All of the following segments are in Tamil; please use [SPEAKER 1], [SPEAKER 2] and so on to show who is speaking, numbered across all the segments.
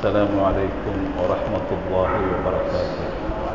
[SPEAKER 1] السلام عليكم ورحمة الله وبركاته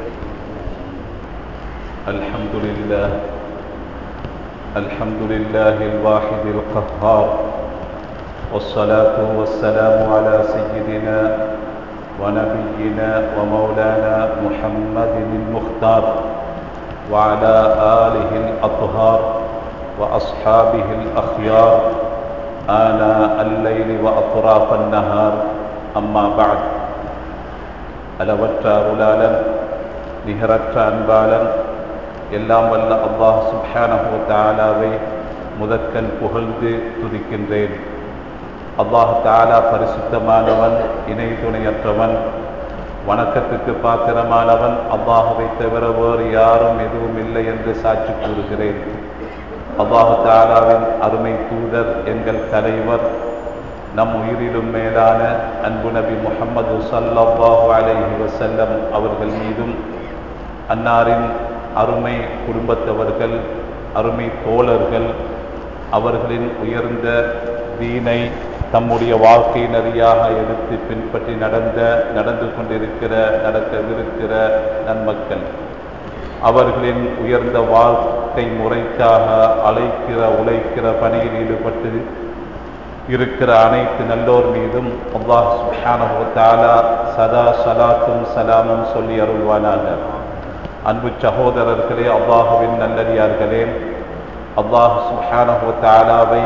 [SPEAKER 1] الحمد لله الحمد لله الواحد القهار والصلاة والسلام على سيدنا ونبينا ومولانا محمد المختار وعلى آله الأطهار وأصحابه الأخيار آناء الليل وأطراف النهار أما بعد அளவற்ற அருளாளன் நிகரற்ற அன்பாளன் எல்லாம் வல்ல அல்லாஹ் சுப்ஹானஹு தாலாவை முதற்கண் புகழ்ந்து துதிக்கின்றேன் அல்லாஹ் தாலா பரிசுத்தமானவன் இணை துணையற்றவன் வணக்கத்துக்கு பாத்திரமானவன் அல்லாஹுவை தவிர வேறு யாரும் எதுவும் இல்லை என்று சாட்சி கூறுகிறேன் அல்லாஹு தாலாவின் அருமை தூதர் எங்கள் தலைவர் நம் உயிரிலும் மேலான அன்பு நபி முகமது சல்லாஹு அலைஹி வசல்லம் அவர்கள் மீதும் அன்னாரின் அருமை குடும்பத்தவர்கள் அருமை தோழர்கள் அவர்களின் உயர்ந்த தீனை தம்முடைய வாழ்க்கை நெறியாக எடுத்து பின்பற்றி நடந்த நடந்து கொண்டிருக்கிற நடக்கவிருக்கிற நன்மக்கள் அவர்களின் உயர்ந்த வாழ்க்கை முறைக்காக அழைக்கிற உழைக்கிற பணியில் ஈடுபட்டு இருக்கிற அனைத்து நல்லோர் மீதும் அல்லாஹ் சுஹானஹு தாலா சதா சலாத்தும் சலாமும் சொல்லி அருள்வானாக அன்பு சகோதரர்களே அல்லாஹுவின் நல்லடியார்களே அல்லாஹ் சுஹானஹு தாலாவை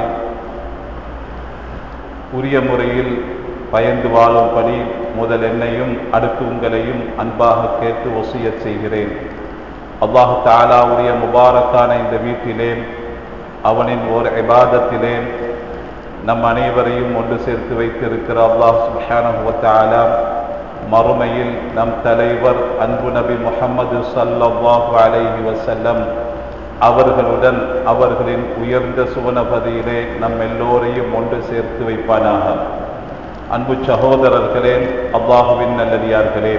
[SPEAKER 1] உரிய முறையில் பயந்து வாழும்படி முதல் என்னையும் அடுத்து உங்களையும் அன்பாக கேட்டு ஒசியச் செய்கிறேன் அல்லாஹு தாலாவுடைய முபாரக்கான இந்த வீட்டிலே அவனின் ஓர் இபாதத்திலே நம் அனைவரையும் ஒன்று சேர்த்து வைத்திருக்கிற அல்லாஹ் சுஹானஹுவத்தாலா மறுமையில் நம் தலைவர் அன்பு நபி முகமது சல்லாஹு அலைஹி வசல்லம் அவர்களுடன் அவர்களின் உயர்ந்த சுவனபதியிலே நம் எல்லோரையும் ஒன்று சேர்த்து வைப்பானாக அன்பு சகோதரர்களே அல்லாஹுவின் நல்லடியார்களே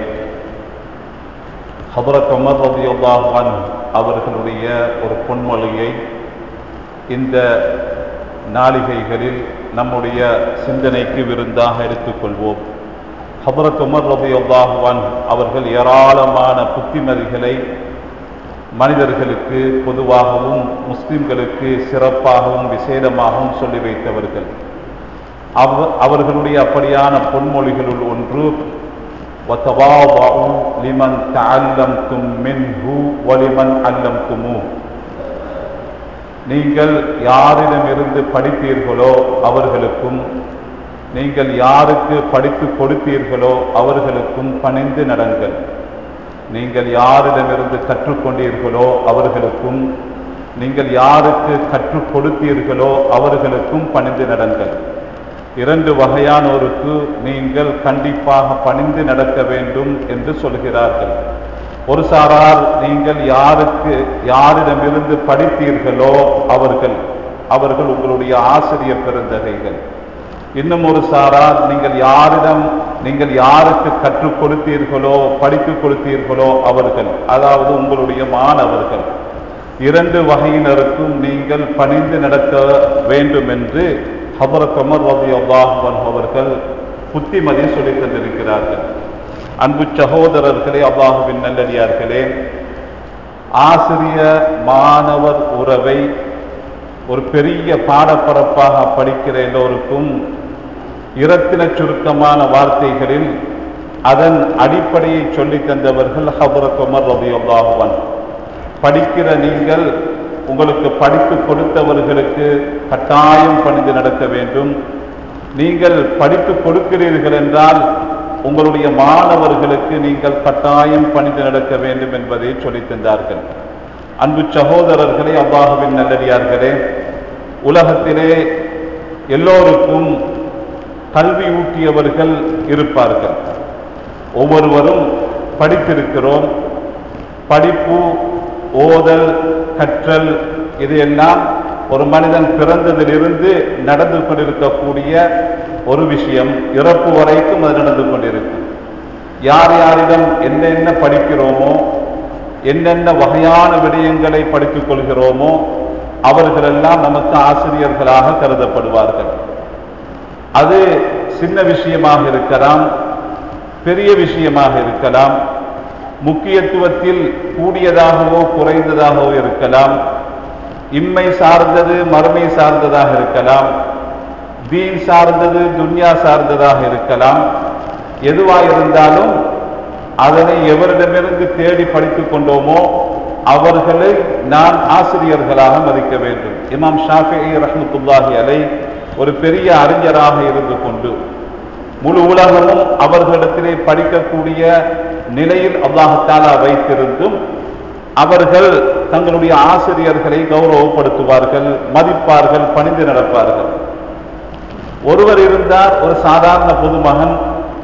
[SPEAKER 1] ஹபரத் உமர் ரபி அல்லாஹான் அவர்களுடைய ஒரு பொன்மொழியை இந்த நாளிகைகளில் நம்முடைய சிந்தனைக்கு விருந்தாக எடுத்துக்கொள்வோம் ஹபரத் உமர் ரபி அல்லாஹுவான் அவர்கள் ஏராளமான புத்திமதிகளை மனிதர்களுக்கு பொதுவாகவும் முஸ்லிம்களுக்கு சிறப்பாகவும் விசேடமாகவும் சொல்லி வைத்தவர்கள் அவ அவர்களுடைய அப்படியான பொன்மொழிகளுள் ஒன்று லிமன் தல்லம் தும் மின்ஹு ஒலிமன் அல்லம் துமு நீங்கள் யாரிடமிருந்து படித்தீர்களோ அவர்களுக்கும் நீங்கள் யாருக்கு படித்து கொடுத்தீர்களோ அவர்களுக்கும் பணிந்து நடங்கள் நீங்கள் யாரிடமிருந்து கற்றுக்கொண்டீர்களோ அவர்களுக்கும் நீங்கள் யாருக்கு கற்றுக் கொடுத்தீர்களோ அவர்களுக்கும் பணிந்து நடங்கள் இரண்டு வகையானோருக்கு நீங்கள் கண்டிப்பாக பணிந்து நடக்க வேண்டும் என்று சொல்கிறார்கள் ஒரு சாரார் நீங்கள் யாருக்கு யாரிடமிருந்து படித்தீர்களோ அவர்கள் அவர்கள் உங்களுடைய ஆசிரியர் பெருந்தகைகள் இன்னும் ஒரு சாரார் நீங்கள் யாரிடம் நீங்கள் யாருக்கு கற்றுக் கொடுத்தீர்களோ படித்துக் கொடுத்தீர்களோ அவர்கள் அதாவது உங்களுடைய மாணவர்கள் இரண்டு வகையினருக்கும் நீங்கள் பணிந்து நடக்க வேண்டும் என்று ஹபரத் அமர் ரபி அல்லாஹன் அவர்கள் புத்திமதி சொல்லித் தந்திருக்கிறார்கள் அன்பு சகோதரர்களே அல்லாஹுவின் நல்லடியார்களே ஆசிரிய மாணவர் உறவை ஒரு பெரிய பாடப்பரப்பாக படிக்கிற எல்லோருக்கும் இரத்தின சுருக்கமான வார்த்தைகளில் அதன் அடிப்படையை சொல்லி தந்தவர்கள் ஹபரத் உமர் ரபி அல்லாஹுவன் படிக்கிற நீங்கள் உங்களுக்கு படித்து கொடுத்தவர்களுக்கு கட்டாயம் பணிந்து நடக்க வேண்டும் நீங்கள் படித்து கொடுக்கிறீர்கள் என்றால் உங்களுடைய மாணவர்களுக்கு நீங்கள் கட்டாயம் பணிந்து நடக்க வேண்டும் என்பதை சொல்லித் தந்தார்கள் அன்பு சகோதரர்களே அவ்வாகவின் நல்லடியார்களே உலகத்திலே எல்லோருக்கும் கல்வி ஊட்டியவர்கள் இருப்பார்கள் ஒவ்வொருவரும் படித்திருக்கிறோம் படிப்பு ஓதல் கற்றல் இதையெல்லாம் ஒரு மனிதன் பிறந்ததிலிருந்து நடந்து கொண்டிருக்கக்கூடிய ஒரு விஷயம் இறப்பு வரைக்கும் அது நடந்து கொண்டிருக்கும் யார் யாரிடம் என்னென்ன படிக்கிறோமோ என்னென்ன வகையான விடயங்களை படித்துக் கொள்கிறோமோ அவர்களெல்லாம் நமக்கு ஆசிரியர்களாக கருதப்படுவார்கள் அது சின்ன விஷயமாக இருக்கலாம் பெரிய விஷயமாக இருக்கலாம் முக்கியத்துவத்தில் கூடியதாகவோ குறைந்ததாகவோ இருக்கலாம் இம்மை சார்ந்தது மறுமை சார்ந்ததாக இருக்கலாம் தீன் சார்ந்தது துன்யா சார்ந்ததாக இருக்கலாம் எதுவாக இருந்தாலும் அதனை எவரிடமிருந்து தேடி படித்துக் கொண்டோமோ அவர்களை நான் ஆசிரியர்களாக மதிக்க வேண்டும் இமாம் ஷாஃபி ரஹ்மத்துல்லாஹி அலை ஒரு பெரிய அறிஞராக இருந்து கொண்டு முழு உலகமும் அவர்களிடத்திலே படிக்கக்கூடிய நிலையில் அல்லாஹாலா வைத்திருந்தும் அவர்கள் தங்களுடைய ஆசிரியர்களை கௌரவப்படுத்துவார்கள் மதிப்பார்கள் பணிந்து நடப்பார்கள் ஒருவர் இருந்தார் ஒரு சாதாரண பொதுமகன்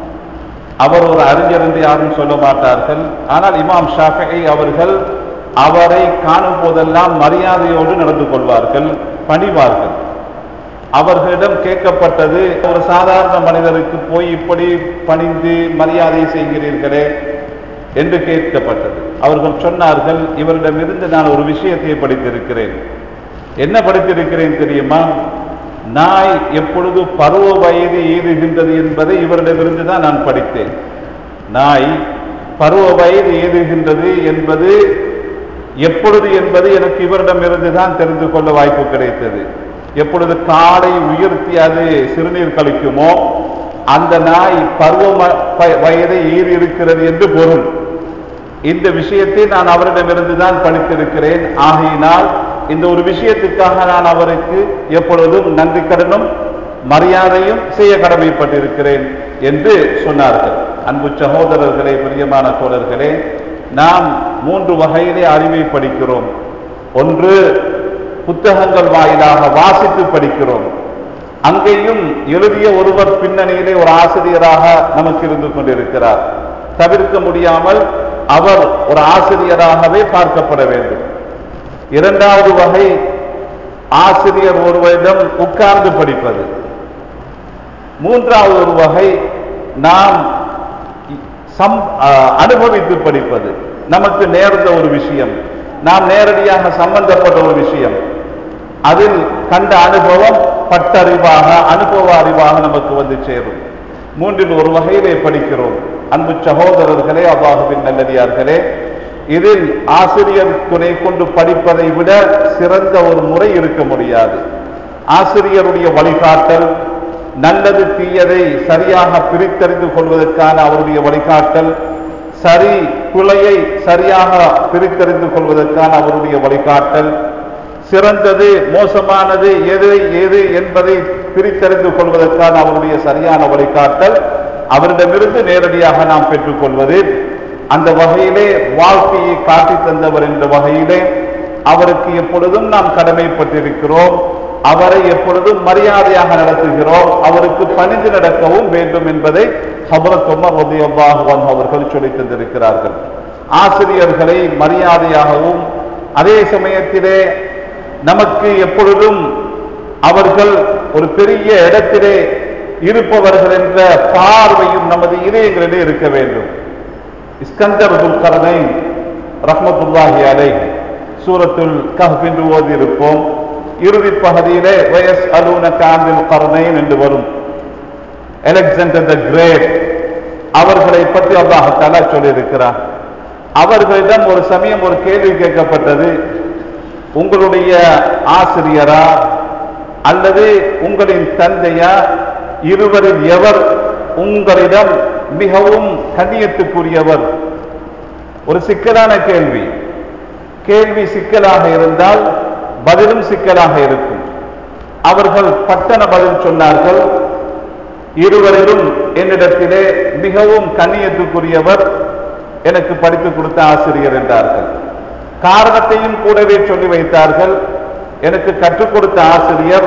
[SPEAKER 1] அவர் ஒரு அறிஞர் என்று யாரும் சொல்ல மாட்டார்கள் ஆனால் இமாம் ஷாஃபி அவர்கள் அவரை காணும் போதெல்லாம் மரியாதையோடு நடந்து கொள்வார்கள் பணிவார்கள் அவர்களிடம் கேட்கப்பட்டது ஒரு சாதாரண மனிதருக்கு போய் இப்படி பணிந்து மரியாதை செய்கிறீர்களே என்று கேட்கப்பட்டது அவர்கள் சொன்னார்கள் இவரிடமிருந்து நான் ஒரு விஷயத்தை படித்திருக்கிறேன் என்ன படித்திருக்கிறேன் தெரியுமா நாய் எப்பொழுது பருவ வயது ஏறுகின்றது என்பதை இவரிடமிருந்து தான் நான் படித்தேன் நாய் பருவ வயது ஏறுகின்றது என்பது எப்பொழுது என்பது எனக்கு இவரிடமிருந்து தான் தெரிந்து கொள்ள வாய்ப்பு கிடைத்தது எப்பொழுது காலை உயர்த்தி அது சிறுநீர் கழிக்குமோ அந்த நாய் பருவ வயதை ஏறி இருக்கிறது என்று பொருள் இந்த விஷயத்தை நான் அவரிடமிருந்து தான் படித்திருக்கிறேன் ஆகையினால் இந்த ஒரு விஷயத்துக்காக நான் அவருக்கு எப்பொழுதும் நன்றி கடனும் மரியாதையும் செய்ய கடமைப்பட்டிருக்கிறேன் என்று சொன்னார்கள் அன்பு சகோதரர்களே பிரியமான தோழர்களே நாம் மூன்று வகையிலே அறிவை படிக்கிறோம் ஒன்று புத்தகங்கள் வாயிலாக வாசித்து படிக்கிறோம் அங்கேயும் எழுதிய ஒருவர் பின்னணியிலே ஒரு ஆசிரியராக நமக்கு இருந்து கொண்டிருக்கிறார் தவிர்க்க முடியாமல் அவர் ஒரு ஆசிரியராகவே பார்க்கப்பட வேண்டும் இரண்டாவது வகை ஆசிரியர் ஒருவரிடம் உட்கார்ந்து படிப்பது மூன்றாவது ஒரு வகை நாம் சம் அனுபவித்து படிப்பது நமக்கு நேர்ந்த ஒரு விஷயம் நாம் நேரடியாக சம்பந்தப்பட்ட ஒரு விஷயம் அதில் கண்ட அனுபவம் பட்டறிவாக அனுபவ அறிவாக நமக்கு வந்து சேரும் மூன்றில் ஒரு வகையிலே படிக்கிறோம் அன்பு சகோதரர்களே அவ்வாஹுவின் நல்லடியார்களே இதில் ஆசிரியர் துணை கொண்டு படிப்பதை விட சிறந்த ஒரு முறை இருக்க முடியாது ஆசிரியருடைய வழிகாட்டல் நல்லது தீயதை சரியாக பிரித்தறிந்து கொள்வதற்கான அவருடைய வழிகாட்டல் சரி பிழையை சரியாக பிரித்தறிந்து கொள்வதற்கான அவருடைய வழிகாட்டல் சிறந்தது மோசமானது எது எது என்பதை பிரித்தறிந்து கொள்வதற்கான அவருடைய சரியான வழிகாட்டல் அவரிடமிருந்து நேரடியாக நாம் பெற்றுக்கொள்வது அந்த வகையிலே வாழ்க்கையை காட்டி தந்தவர் என்ற வகையிலே அவருக்கு எப்பொழுதும் நாம் கடமைப்பட்டிருக்கிறோம் அவரை எப்பொழுதும் மரியாதையாக நடத்துகிறோம் அவருக்கு பணிந்து நடக்கவும் வேண்டும் என்பதை ஹபரத் உமர் ரதியல்லாஹுவான் அவர்கள் சொல்லி தந்திருக்கிறார்கள் ஆசிரியர்களை மரியாதையாகவும் அதே சமயத்திலே நமக்கு எப்பொழுதும் அவர்கள் ஒரு பெரிய இடத்திலே இருப்பவர்கள் என்ற பார்வையும் நமது இதயங்களிலே இருக்க வேண்டும் இஸ்கந்தர் துல்கரனை ரஹ்மத்துல்லாஹி அலை சூரத்துல் கஹ் என்று ஓதி இருப்போம் இறுதி பகுதியிலே வயஸ் அலூன காந்தில் கர்ணைன் என்று வரும் அலெக்சாண்டர் த கிரேட் அவர்களை பற்றி அல்லாஹாலா சொல்லியிருக்கிறார் அவர்களிடம் ஒரு சமயம் ஒரு கேள்வி கேட்கப்பட்டது உங்களுடைய ஆசிரியரா அல்லது உங்களின் தந்தையா இருவரில் எவர் உங்களிடம் மிகவும் கண்ணியத்துக்குரியவர் ஒரு சிக்கலான கேள்வி கேள்வி சிக்கலாக இருந்தால் பதிலும் சிக்கலாக இருக்கும் அவர்கள் பட்டண பதில் சொன்னார்கள் இருவரிலும் என்னிடத்திலே மிகவும் கண்ணியத்துக்குரியவர் எனக்கு படித்துக் கொடுத்த ஆசிரியர் என்றார்கள் காரணத்தையும் கூடவே சொல்லி வைத்தார்கள் எனக்கு கற்றுக் கொடுத்த ஆசிரியர்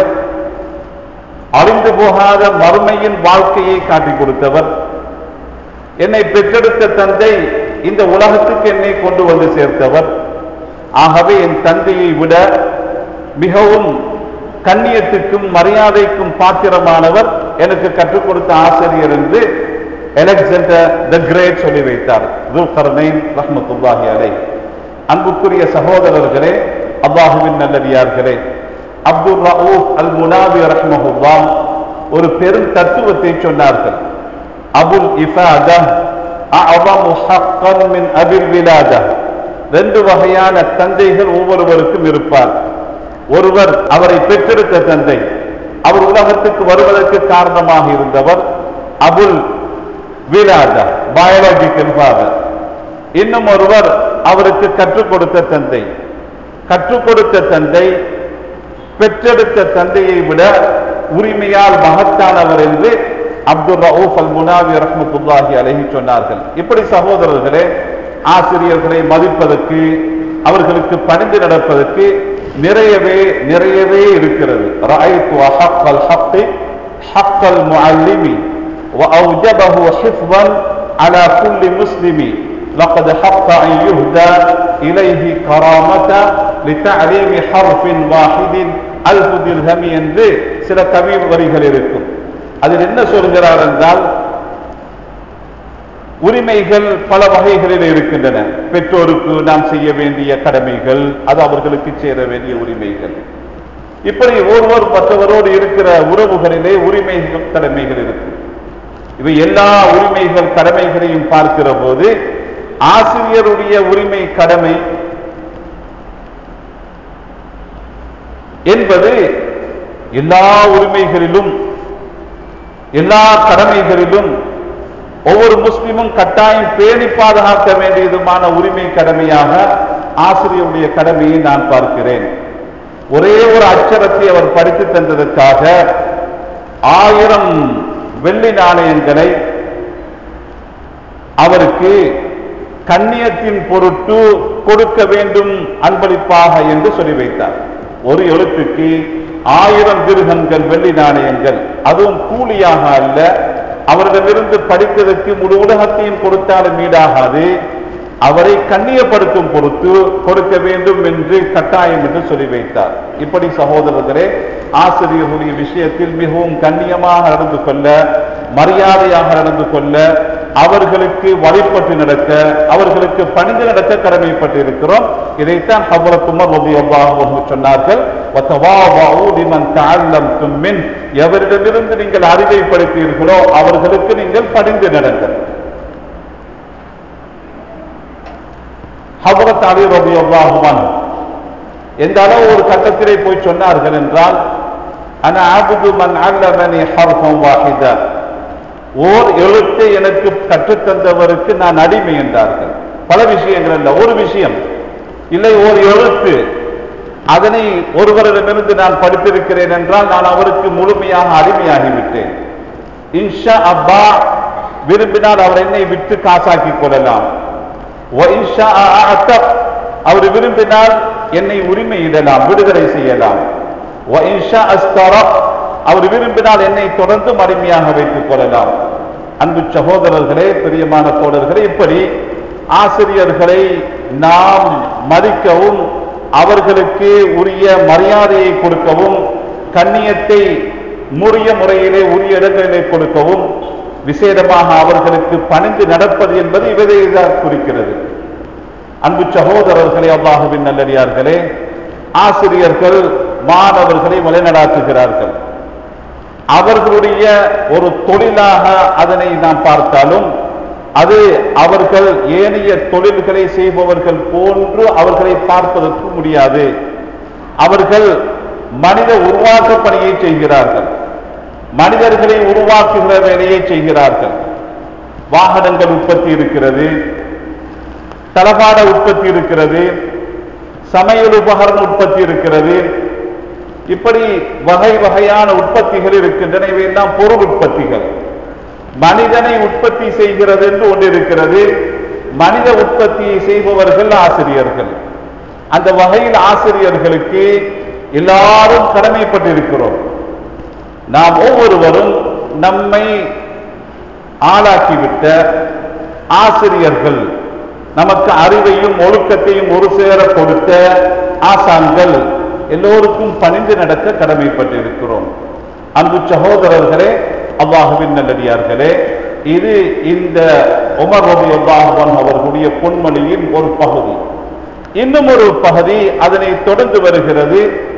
[SPEAKER 1] அழிந்து போகாத மறுமையின் வாழ்க்கையை காட்டிக் கொடுத்தவர் என்னை பெற்றெடுத்த தந்தை இந்த உலகத்துக்கு என்னை கொண்டு வந்து சேர்த்தவர் ஆகவே என் தந்தையை விட மிகவும் கண்ணியத்துக்கும் மரியாதைக்கும் பாத்திரமானவர் எனக்கு கற்றுக் கொடுத்த ஆசிரியர் என்று எலெக்சாண்டர் த கிரேட் சொல்லி வைத்தார் துல்கர்னைன் ரஹ்மத்துல்லாஹி அலை அன்புக்குரிய சகோதரர்களே அல்லாஹுவின் நல்லடியார்களே அப்துல் ரவுப் அல் முனாபி ரஹ்மஹுல்லா ஒரு பெரும் தத்துவத்தை சொன்னார்கள் அபுல் இஃபாதா அஅظமு ஹக்கன் மின் அபில் விலாதா ரெண்டு வகையான தந்தைகள் ஒவ்வொருவருக்கும் இருப்பார் ஒருவர் அவரை பெற்றெடுத்த தந்தை அவர் உலகத்துக்கு வருவதற்கு காரணமாக இருந்தவர் அபுல் விலாதா பயாலஜிக்கல் ஃபாதர் இன்னும் ஒருவர் அவருக்கு கற்றுக் கொடுத்த தந்தை கற்றுக் கொடுத்த தந்தை பெற்றெடுத்த தந்தையை விட உரிமையால் மகத்தானவர் என்று அப்துல் ரவுஃப் அல் முனாவி ரஹ்மத்துல்லாஹி அலைஹி சொன்னார்கள் இப்படி சகோதரர்களே ஆசிரியர்களை மதிப்பதற்கு அவர்களுக்கு பணிந்து நடப்பதற்கு நிறையவே நிறையவே இருக்கிறது ரஅய்து ஹக்கல் ஹக்கி ஹக்கல் முஅல்லிமி وأوجبه حفظا على كل مسلم لقد حق أن يهدى إليه كرامة لتعليم حرف واحد ألف درهم என்று சில தமிழ் வரிகள் இருக்கும் அதில் என்ன சொல்கிறார் என்றால் உரிமைகள் பல வகைகளில் இருக்கின்றன பெற்றோருக்கு நாம் செய்ய வேண்டிய கடமைகள் அது அவர்களுக்கு சேர வேண்டிய உரிமைகள் இப்படி ஒருவர் மற்றவரோடு இருக்கிற உறவுகளிலே உரிமைகள் கடமைகள் இருக்கும் இவை எல்லா உரிமைகள் கடமைகளையும் பார்க்கிற போது ஆசிரியருடைய உரிமை கடமை என்பது எல்லா உரிமைகளிலும் எல்லா கடமைகளிலும் ஒவ்வொரு முஸ்லிமும் கட்டாயம் பேணி பாதுகாக்க வேண்டியதுமான உரிமை கடமையாக ஆசிரியருடைய கடமையை நான் பார்க்கிறேன் ஒரே ஒரு அச்சரத்தை அவர் படித்து தந்ததற்காக ஆயிரம் வெள்ளி நாணயங்களை அவருக்கு கண்ணியத்தின் பொருட்டு கொடுக்க வேண்டும் அன்பளிப்பாக என்று சொல்லி வைத்தார் ஒரு எழுத்துக்கு ஆயிரம் திருகங்கள் வெள்ளி நாணயங்கள் அதுவும் கூலியாக அல்ல அவரிடமிருந்து படித்ததற்கு முழு உலகத்தையும் கொடுத்தாலும் ஈடாகாது அவரை கண்ணியப்படுத்தும் பொறுத்து கொடுக்க வேண்டும் என்று கட்டாயம் என்று சொல்லி வைத்தார் இப்படி சகோதரர்களே ஆசிரியர்களுடைய விஷயத்தில் மிகவும் கண்ணியமாக நடந்து கொள்ள மரியாதையாக நடந்து கொள்ள அவர்களுக்கு வழிபட்டு நடக்க அவர்களுக்கு பணிந்து நடக்க கடமைப்பட்டு இருக்கிறோம் இதைத்தான் ஹபரத்துமர் ரலியல்லாஹு சொன்னார்கள் வத்தவாவஉ லிமன் தஅல்லம்தும் மின் எவரிடமிருந்து நீங்கள் அறிவை படித்தீர்களோ அவர்களுக்கு நீங்கள் பணிந்து நடங்கள் ஹபரத் அலி ரலியல்லாஹு அன்ஹு எந்த அளவு ஒரு கட்டத்திலே போய் சொன்னார்கள் என்றால் அன அபுது மன் அல்லமனி ஹர்ஃபம் வாஹிதா ஓர் எழுத்தை எனக்கு கற்றுத்தந்தவருக்கு நான் அடிமை என்றார்கள் பல விஷயங்கள் அல்ல ஒரு விஷயம் இல்லை ஓர் எழுத்து அதனை ஒருவரிடமிருந்து நான் படித்திருக்கிறேன் என்றால் நான் அவருக்கு முழுமையாக அடிமையாகிவிட்டேன் இன்ஷா அப்பா விரும்பினால் அவர் என்னை விட்டு காசாக்கிக் கொள்ளலாம் வ இன்ஷா அஅதக், அவர் விரும்பினால் என்னை உரிமையிடலாம் விடுதலை செய்யலாம் வ இன்ஷா அஸ்தரக், அவர் விரும்பினால் என்னை தொடர்ந்து அடிமையாக வைத்துக் கொள்ளலாம் அன்பு சகோதரர்களே பிரியமான தோழர்களே இப்படி ஆசிரியர்களை நாம் மதிக்கவும் அவர்களுக்கு உரிய மரியாதையை கொடுக்கவும் கண்ணியத்தை முறிய முறையிலே உரிய இடங்களிலே கொடுக்கவும் விசேடமாக அவர்களுக்கு பணிந்து நடப்பது என்பது இவதைதான் குறிக்கிறது அன்பு சகோதரர்களே அல்லாஹுவின் நல்லடியார்களே ஆசிரியர்கள் மாணவர்களை வழிநடாத்துகிறார்கள் அவர்களுடைய ஒரு தொழிலாக அதனை நாம் பார்த்தாலும் அது அவர்கள் ஏனைய தொழில்களை செய்பவர்கள் போன்று அவர்களை பார்ப்பதற்கு முடியாது அவர்கள் மனித உருவாக்க பணியை செய்கிறார்கள் மனிதர்களை உருவாக்குகிற வேலையை செய்கிறார்கள் வாகனங்கள் உற்பத்தி இருக்கிறது தளபாட உற்பத்தி இருக்கிறது சமையல் உபகரண உற்பத்தி இருக்கிறது இப்படி வகை வகையான உற்பத்திகள் இருக்கின்றன இவையெல்லாம் பொருள் உற்பத்திகள் மனிதனை உற்பத்தி செய்கிறது என்று ஒன்று இருக்கிறது மனித உற்பத்தியை செய்பவர்கள் ஆசிரியர்கள் அந்த வகையில் ஆசிரியர்களுக்கு எல்லாரும் கடமைப்பட்டிருக்கிறோம் நாம் ஒவ்வொருவரும் நம்மை ஆளாக்கிவிட்ட ஆசிரியர்கள் நமக்கு அறிவையும் ஒழுக்கத்தையும் ஒரு சேர கொடுத்த ஆசான்கள் எல்லோருக்கும் பணிந்து நடக்க கடமைப்பட்டிருக்கிறோம் அன்பு சகோதரர்களே அல்லாஹுவின் நல்லடியார்களே இது இந்த உமர் ரபி அல்லாஹுவன் அவர்களுடைய பொன்மொழியின் ஒரு பகுதி இன்னும் ஒரு பகுதி அதனை தொடர்ந்து வருகிறது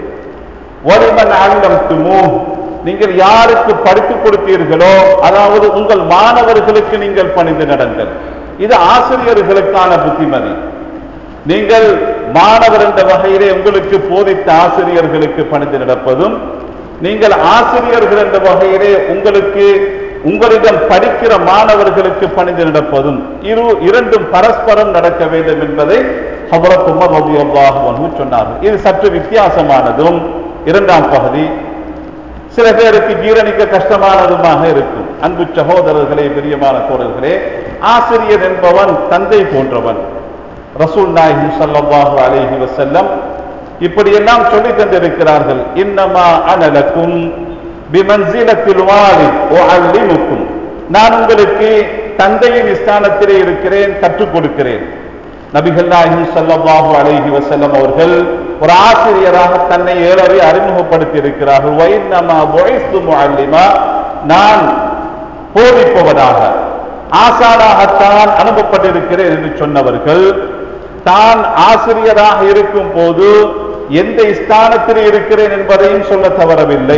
[SPEAKER 1] வலிமன் அல்லம்துமு நீங்கள் யாருக்கு படித்துக் கொடுத்தீர்களோ அதாவது உங்கள் மாணவர்களுக்கு நீங்கள் பணிந்து நடங்கள் இது ஆசிரியர்களுக்கான புத்திமதி நீங்கள் மாணவர் என்ற வகையிலே உங்களுக்கு போதித்த ஆசிரியர்களுக்கு பணிந்து நடப்பதும் நீங்கள் ஆசிரியர்கள் என்ற வகையிலே உங்களுக்கு உங்களிடம் படிக்கிற மாணவர்களுக்கு பணிந்து நடப்பதும் இரு இரண்டும் பரஸ்பரம் நடக்க வேண்டும் என்பதை ஹபரத் உமர் ரலியல்லாஹு அன்ஹு சொன்னார்கள் இது சற்று வித்தியாசமானதும் இரண்டாம் பகுதி சில பேருக்கு ஜீரணிக்க கஷ்டமானதுமாக இருக்கும் அன்பு சகோதரர்களே பிரியமான தோழர்களே ஆசிரியர் என்பவன் தந்தை போன்றவன் ரசூல் நாயகி ஸல்லல்லாஹு அலைஹி வஸல்லம் இப்படியெல்லாம் சொல்லி தந்திருக்கிறார்கள் இன்னமா அனலக்கும் பிமன்சிலத்தில் வாலித் உஅல்லிமுக்கும் நான் உங்களுக்கு தந்தையின் ஸ்தானத்திலே இருக்கிறேன் கற்றுக் கொடுக்கிறேன் நபிகள் நாயகம் ஸல்லல்லாஹு அலைஹி வஸல்லம் அவர்கள் ஒரு ஆசிரியராக தன்னை ஏழரை அறிமுகப்படுத்தி இருக்கிறார்கள் வைன்னமா புஇஸ்து முஅல்லிமா நான் போதிப்பவனாக ஆசானாகத்தான் அனுப்பப்பட்டிருக்கிறேன் என்று சொன்னவர்கள் தான் ஆசிரியராக இருக்கும் போது எந்த ஸ்தானத்தில் இருக்கிறேன் என்பதையும் சொல்ல தவறவில்லை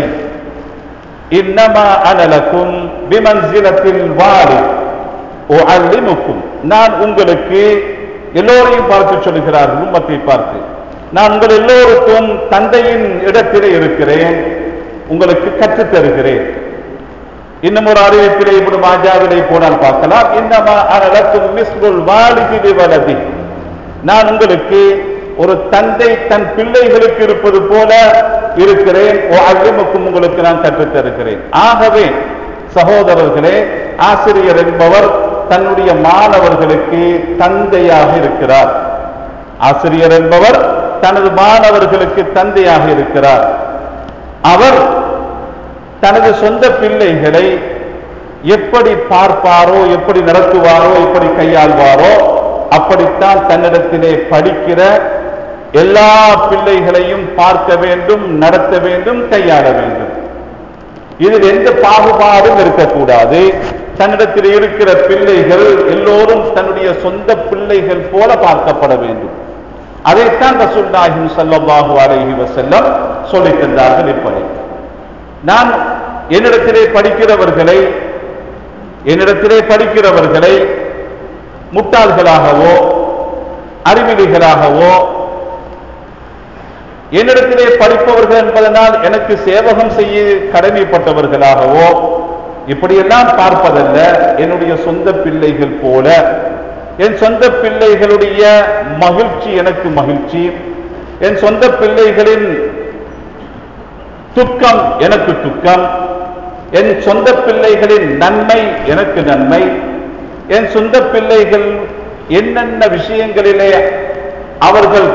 [SPEAKER 1] இன்னமா அனலக்கும் விமன்சிலத்தில் வாரி அல்லிமுக்கும் நான் உங்களுக்கு எல்லோரையும் பார்த்து சொல்லுகிறார்கள் உம்மத்தை பார்த்து நான் உங்கள் எல்லோருக்கும் தந்தையின் இடத்திலே இருக்கிறேன் உங்களுக்கு கற்றுத் தருகிறேன் இன்னும் ஒரு அறிவிப்பிலே இப்படி மாஜாவிலே போனால் பார்க்கலாம் இன்னமா அனலக்கும் மிஸ்ருல் வாலிதி வலதி நான் உங்களுக்கு ஒரு தந்தை தன் பிள்ளைகளுக்கு இருப்பது போல இருக்கிறேன் ஓ அல்லிமுக்கும் உங்களுக்கு நான் கற்றுத் தருகிறேன் ஆகவே சகோதரர்களே ஆசிரியர் என்பவர் தன்னுடைய மாணவர்களுக்கு தந்தையாக இருக்கிறார் ஆசிரியர் என்பவர் தனது மாணவர்களுக்கு தந்தையாக இருக்கிறார் அவர் தனது சொந்த பிள்ளைகளை எப்படி பார்ப்பாரோ எப்படி நடத்துவாரோ எப்படி கையாள்வாரோ அப்படித்தான் தன்னிடத்திலே படிக்கிற எல்லா பிள்ளைகளையும் பார்க்க வேண்டும் நடத்த வேண்டும் கையாள வேண்டும் இதில் எந்த பாகுபாடும் இருக்கக்கூடாது தன்னிடத்தில் இருக்கிற பிள்ளைகள் எல்லோரும் தன்னுடைய சொந்த பிள்ளைகள் போல பார்க்கப்பட வேண்டும் அதைத்தான் ரசூல்லாஹிம் ஸல்லல்லாஹு அலைஹி வஸல்லம் சொல்லித் தந்தார்கள் இப்படி நான் என்னிடத்திலே படிக்கிறவர்களை என்னிடத்திலே படிக்கிறவர்களை முட்டாள்களாகவோ அறிவிலிகளாகவோ என்னிடத்திலே படிப்பவர்கள் என்பதனால் எனக்கு சேவகம் செய்ய கடமைப்பட்டவர்களாகவோ இப்படியெல்லாம் பார்ப்பதல்ல என்னுடைய சொந்த பிள்ளைகள் போல என் சொந்த பிள்ளைகளுடைய மகிழ்ச்சி எனக்கு மகிழ்ச்சி என் சொந்த பிள்ளைகளின் துக்கம் எனக்கு துக்கம் என் சொந்த பிள்ளைகளின் நன்மை எனக்கு நன்மை என் சொந்த பிள்ளைகள் என்னென்ன விஷயங்களிலே அவர்கள்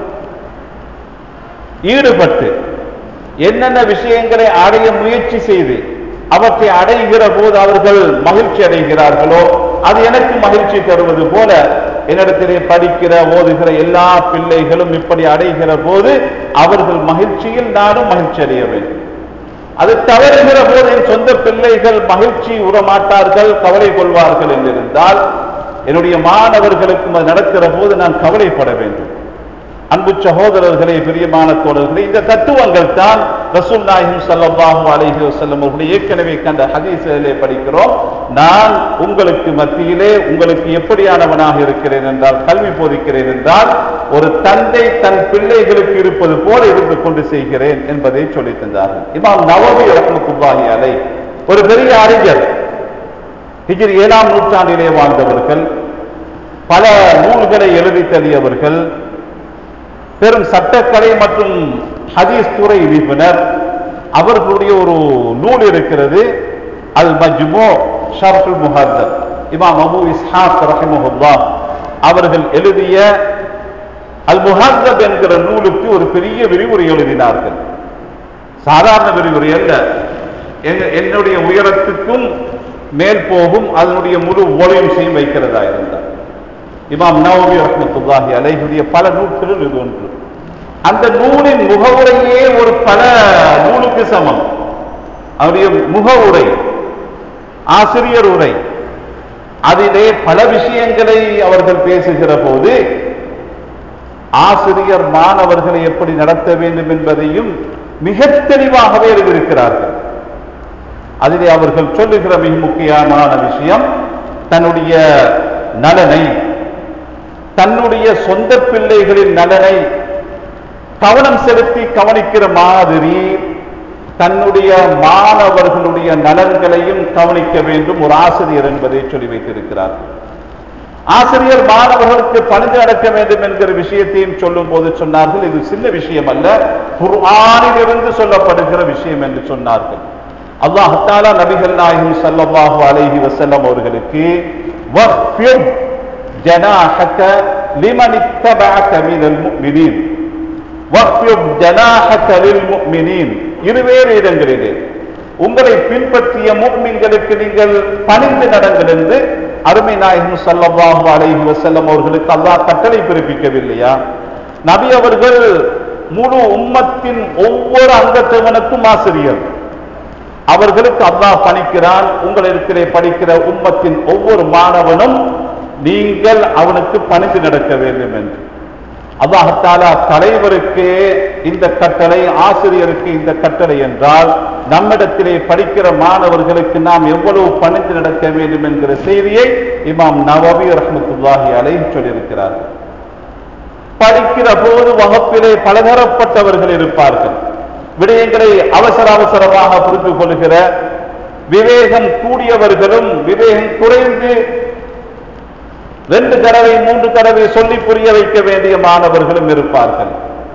[SPEAKER 1] ஈடுபட்டு என்னென்ன விஷயங்களை அடைய முயற்சி செய்து அவற்றை அடைகிற போது அவர்கள் மகிழ்ச்சி அடைகிறார்களோ அது எனக்கு மகிழ்ச்சி தருவது போல என்னிடத்திலே படிக்கிற ஓதுகிற எல்லா பிள்ளைகளும் இப்படி அடைகிற போது அவர்கள் மகிழ்ச்சியில் நானும் மகிழ்ச்சி அடைய வேண்டும் அது தவறுகிற போது என் சொந்த பிள்ளைகள் மகிழ்ச்சி உறமாட்டார்கள் கவலை கொள்வார்கள் என்றிருந்தால் என்னுடைய மாணவர்களுக்கும் அது நடக்கிற போது நான் கவலைப்பட வேண்டும் அன்பு சகோதரர்களே பிரியமான தோழர்களே இந்த தத்துவங்கள் தான் ரசூல் நாயகம் ஸல்லல்லாஹு அலைஹி வஸல்லம் அவர்கள் ஏற்கனவே கண்ட ஹதீஸிலே படிக்கிறோம் நான் உங்களுக்கு மத்தியிலே உங்களுக்கு எப்படியானவனாக இருக்கிறேன் என்றால் கல்வி போதிக்கிறேன் என்றால் ஒரு தந்தை தன் பிள்ளைகளுக்கு இருப்பது போல இருந்து கொண்டு செய்கிறேன் என்பதை சொல்லி தந்தார்கள் இமாம் நவவி ரஹ்மத்துல்லாஹி அலை ஒரு பெரிய அறிஞர் ஹிஜ்ரி ஏழாம் நூற்றாண்டிலே வாழ்ந்தவர்கள் பல நூல்களை எழுதி தள்ளியவர்கள் பெரும் சட்டக்கலை மற்றும் ஹதீஸ் துறை நிபுணர் அவர்களுடைய ஒரு நூல் இருக்கிறது அல் மஜ்மோ ஷர்ஃபுல் முஹத்தப் இமாம் அபு இஸ்ஹாக் ரஹிமஹுல்லா அவர்கள் எழுதிய அல் முஹத்தப் என்கிற நூலுக்கு ஒரு பெரிய விரிவுரை எழுதினார்கள் சாதாரண விரிவுரை அல்ல எங்க- என்னுடைய உயரத்துக்கும் மேல் போகும் அதனுடைய முழு ஓலையும் செய்யும் வைக்கிறதா இருந்தார் இமாம் நவவி ரஹ்மத்துல்லாஹி அலைஹுடைய பல நூல்களில் இது ஒன்று அந்த நூலின் முகவுரையே ஒரு பல நூலுக்கு சமம் அவருடைய முகவுரை ஆசிரியர் உரை அதிலே பல விஷயங்களை அவர்கள் பேசுகிற போது ஆசிரியர் மாணவர்களை எப்படி நடத்த வேண்டும் என்பதையும் மிக தெளிவாகவே எழுதியிருக்கிறார்கள் அதிலே அவர்கள் சொல்லுகிற மிக முக்கியமான விஷயம் தன்னுடைய நலனை தன்னுடைய சொந்த பிள்ளைகளின் நலனை கவனம் செலுத்தி கவனிக்கிற மாதிரி தன்னுடைய மாணவர்களுடைய நலன்களையும் கவனிக்க வேண்டும் ஒரு ஆசிரியர் என்பதை சொல்லி வைத்திருக்கிறார் ஆசிரியர் மாணவர்களுக்கு பணிந்து நடக்க வேண்டும் என்கிற விஷயத்தையும் சொல்லும் போது சொன்னார்கள் இது சின்ன விஷயம் அல்ல குர்ஆனில் இருந்து சொல்லப்படுகிற விஷயம் என்று சொன்னார்கள் அல்லாஹ் தஆலா நபிகள் நாயகம் ஸல்லல்லாஹு அலைஹி வஸல்லம் அவர்களுக்கு வஃபிர் ஜனாஹக லிமன் இத்தபஅக மினல் முஃமினீன் வஃபிர் ஜனாஹக லில் முஃமினீன் இருவேறு இடங்களிலே உங்களை பின்பற்றிய முக்மின்களுக்கு நீங்கள் பணிந்து நடங்கள் என்று அருமை நாயகம் ஸல்லல்லாஹு அலைஹி வஸல்லம் அவர்களுக்கு அல்லாஹ் கட்டளை பிறப்பிக்கவில்லையா நபி அவர்கள் முழு உம்மத்தின் ஒவ்வொரு அங்கத்தவனுக்கும் ஆசிரியர் அவர்களுக்கு அல்லாஹ் பணிக்கிறான் உங்களிடத்திலே படிக்கிற உம்மத்தின் ஒவ்வொரு மாணவனும் நீங்கள் அவனுக்கு பணிந்து நடக்க வேண்டும் என்று அல்லாஹாலா தலைவருக்கு இந்த கட்டளை ஆசிரியருக்கு இந்த கட்டளை என்றால் நம்மிடத்திலே படிக்கிற மாணவர்களுக்கு நாம் எவ்வளவு பணிந்து நடக்க வேண்டும் என்கிற செய்தியை இமாம் நவவி ரஹமத்துல்லாஹி அலைஹி சொல்லியிருக்கிறார் படிக்கிற போது வகுப்பிலே பலதரப்பட்டவர்கள் இருப்பார்கள் விடயங்களை அவசர அவசரமாக புரிந்து கொள்கிற விவேகம் கூடியவர்களும் விவேகம் குறைந்து ரெண்டு தடவை மூன்று தடவை சொல்லி புரிய வைக்க வேண்டிய மாணவர்களும் இருப்பார்கள்